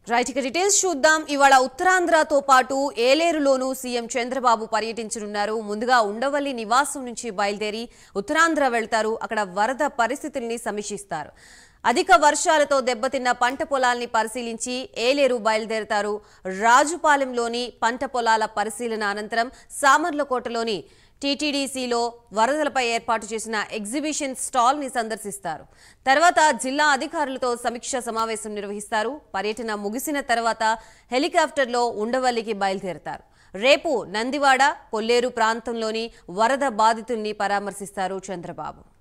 right ఇక details చూద్దాం ఇవాళ ఉత్తరాంధ్రతో పాటు ఏలేరులోనూ సీఎం చంద్రబాబు పర్యటించనున్నారు ముందుగా ఉండవల్లి నివాసం నుంచి బయలుదేరి ఉత్తరాంధ్ర వెళ్తారు అక్కడ వరద పరిస్థితుల్ని సమీక్షిస్తారు అధిక వర్షాలతో దెబ్బతిన్న పంట పొలాల్ని పరిశీలించి ఏలేరు బయలుదేరతారు రాజుపాలెంలోని పంట పొలాల పరిశీలన అనంతరం సామర్లకోటలోని టీటీడీసీలో వరదలపై ఏర్పాటు చేసిన ఎగ్జిబిషన్ స్టాల్ ని సందర్శిస్తారు తర్వాత జిల్లా అధికారులతో సమీక్ష సమావేశం నిర్వహిస్తారు పర్యటన ముగిసిన తర్వాత హెలికాప్టర్లో ఉండవల్లికి బయలుదేరతారు రేపు నందివాడ కొల్లేరు ప్రాంతంలోని వరద బాధితుల్ని పరామర్శిస్తారు చంద్రబాబు